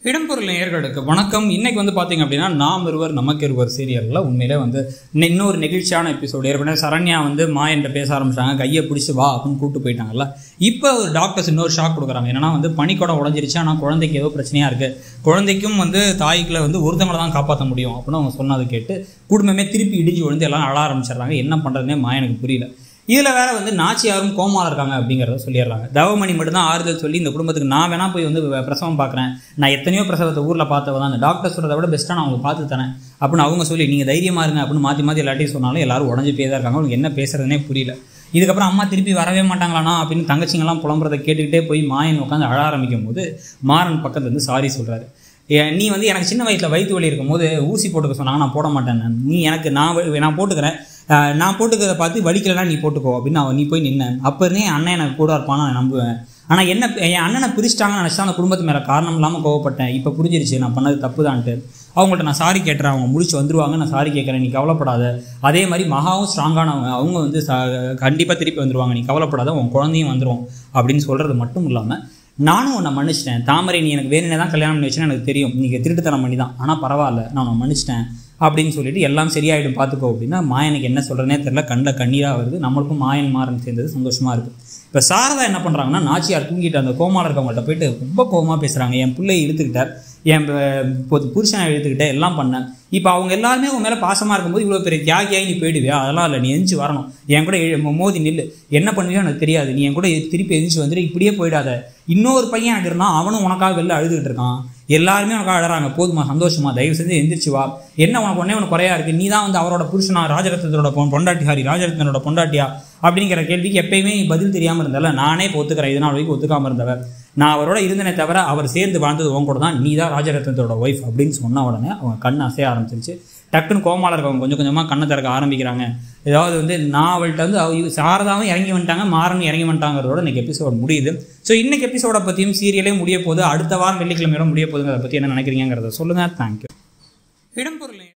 இடம்பொருள் நேயர்களுக்கு வணக்கம் இன்னைக்கு வந்து பார்த்தீங்க அப்படின்னா நாம் இருவர் நமக்கு இருவர் சீரியலில் உண்மையிலே வந்து இன்ன- இன்னொரு நெகிழ்ச்சியான எபிசோடு ஏற்கனவே சரண்யா வந்து மா என்ற பேச ஆரம்பிச்சாங்க கையை பிடிச்சி வா அப்படின்னு கூப்பிட்டு போயிட்டாங்கல்ல இப்போ ஒரு டாக்டர்ஸ் இன்னொரு ஷாக் கொடுக்குறாங்க என்னன்னா வந்து பனிக்கூடம் உடஞ்சிருச்சு ஆனால் குழந்தைக்கு ஏதோ பிரச்சனையாக இருக்குது குழந்தைக்கும் வந்து தாய்க்குள்ள வந்து ஒருத்தவங்களை தான் காப்பாற்ற முடியும் அப்படின்னு அவங்க சொன்னதை கேட்டு குடும்பமே திருப்பி இடிஞ்சு விழுந்து எல்லாம் அழ ஆரம்பிச்சிடுறாங்க என்ன பண்ணுறதுனே மா எனக்கு புரியல இதில் வேற வந்து நாச்சியாரும் கோமால இருக்காங்க அப்படிங்கிறத சொல்லிடுறாங்க தவமணி மட்டும்தான் ஆறுதல் சொல்லி இந்த குடும்பத்துக்கு நான் வேணா போய் வந்து பிரசவம் பார்க்குறேன் நான் எத்தனையோ பிரசவத்தை ஊரில் பார்த்தவ தான் அந்த டாக்டர் சொல்கிறத விட பெஸ்ட்டாக நான் உங்களுக்கு பார்த்து தரேன் அப்படின்னு அவங்க சொல்லி நீங்கள் தைரியமாக இருங்க அப்படின்னு மாற்றி மாற்றி எல்லாத்தையும் சொன்னாலும் எல்லாரும் உடஞ்சி போய் தான் இருக்காங்க அவங்களுக்கு என்ன பேசுறதுனே புரியல இதுக்கப்புறம் அம்மா திருப்பி வரவே மாட்டாங்களாண்ணா அப்படின்னு தங்கச்சிங்கெல்லாம் புலம்புறதை கேட்டுக்கிட்டே போய் மாயன் உட்காந்து அழ ஆரம்பிக்கும் போது மாறன் பக்கத்துல இருந்து சாரி சொல்கிறாரு ஏன் நீ வந்து எனக்கு சின்ன வயசில் வயிற்று வலி இருக்கும்போது ஊசி போட்டுக்க சொன்னாங்க நான் போட மாட்டேன் நான். நீ எனக்கு நான் வ- நான் போட்டுக்கிறேன் அஹ் நான் போட்டுக்கிறத பார்த்து வலிக்கலைன்னா நீ போட்டுக்கோ அப்படின்னு அவன் நீ போய் நின்னேன் அப்போ இருந்தே என் அண்ணன் எனக்கு கூட இருப்பான்னு நான் நம்புவேன் ஆனால் என்ன என் அண்ணனை பிரிச்சிட்டாங்கன்னு நினச்சா அந்த குடும்பத்து மேலே காரணம் இல்லாமல் கோவப்பட்டேன் இப்போ புரிஞ்சிருச்சு நான் பண்ணது தப்பு தான்ட்டு அவங்கள்ட்ட நான் சாரி கேட்டுறேன் அவங்க முடிச்சு வந்துருவாங்க நான் சாரி கேட்குறேன் நீ கவலைப்படாத அதே மாதிரி மகாவும் ஸ்ட்ராங்கானவங்க அவங்க வந்து கண்டிப்பாக திருப்பி வந்துருவாங்க நீ கவலைப்படாத உன் குழந்தையும் வந்துரும் அப்படின்னு சொல்கிறது மட்டும் இல்லாமல் நானும் உன்னை மன்னிச்சிட்டேன் தாமரை நீ எனக்கு வேணுனே தான் கல்யாணம் பண்ணி வச்சுன்னு எனக்கு தெரியும் நீங்கள் திருட்டுத்தனம் பண்ணி தான் ஆனால் பரவாயில்ல நான் உன்னை மன்னிச்சிட்டேன் அப்படின்னு சொல்லிட்டு எல்லாம் சரியாயிடும் பார்த்துக்கோ அப்படின்னா மாயனுக்கு என்ன சொல்கிறனே தெரியல கண்ட கண்ணீராக வருது நம்மளுக்கும் மாயன் மாறன் சேர்ந்தது சந்தோஷமாக இருக்குது இப்போ சாரதா என்ன பண்ணுறாங்கன்னா நாச்சியார் தூங்கிட்டு அந்த கோமால இருக்கவங்கள்ட்ட போயிட்டு ரொம்ப கோவமாக பேசுகிறாங்க என் பிள்ளையை இழுத்துக்கிட்டார் என் ப- பொ- புருஷனை இழுத்துக்கிட்டேன் எல்லாம் பண்ணேன் இப்போ அவங்க எல்லாருமே உன் மேலே பாசமாக இருக்கும்போது இவ்வளோ பெரிய தியாகியாகி நீ போயிடுவியா அதெல்லாம் இல்லை நீ எந்திச்சு வரணும் என் கூட எழு- மோதி நில்லு என்ன பண்ணுவியோ எனக்கு தெரியாது நீ என் கூட திருப்பி எந்திச்சு வந்துட்டு இப்படியே போயிடாத இன்னொரு பையன் எனக்கு இருந்தான் அவனும் உனக்காக வெளில அழுதுகிட்டு இருக்கான் எல்லாருமே உனக்காக அழறாங்க போதுமா சந்தோஷமா தயவு செஞ்சு எந்திரிச்சு வா என்ன உனக்கு ஒன்னே உனக்கு குறையா இருக்கு நீ தான் வந்து அவரோட புருஷனா ராஜரத்னத்தோட பொ- பொண்டாட்டி ஹாரி ராஜரத்னனோட பொண்டாட்டியா அப்படிங்கிற கேள்விக்கு எப்பயுமே நீ பதில் தெரியாம இருந்தல நானே இப்போ ஒத்துக்கிறேன் இது நாள் வரைக்கும் ஒத்துக்காம இருந்தவர் நான் அவரோட இருந்தனே தவிர அவர் சேர்ந்து வாழ்ந்தது உன் கூட தான் நீ தான் ராஜரத்னத்தோட ஒய்ஃப் அப்படின்னு சொன்ன உடனே அவங்க கண் அசைய ஆரம்பிச்சிருச்சு டக்குன்னு கோமால இருக்கவங்க கொஞ்சம் கொஞ்சமாக கண்ணை திறக்க ஆரம்பிக்கிறாங்க ஏதாவது வந்து நான் அவள்கிட்ட வந்து அவ இவ- சாரதாவும் இறங்கி வந்துட்டாங்க மாறன் இறங்கி வந்துட்டாங்கிறதோட இன்னைக்கு எபிசோட் முடியுது ஸோ இன்னைக்கு எபிசோட பற்றியும் சீரியலே முடிய போகுது அடுத்த வாரம் வெள்ளிக்கிழமையோட முடிய போகுதுங்கிறத பற்றி என்ன நினைக்கிறீங்கிறத சொல்லுங்கள் தேங்க்யூ இடம்பொருள்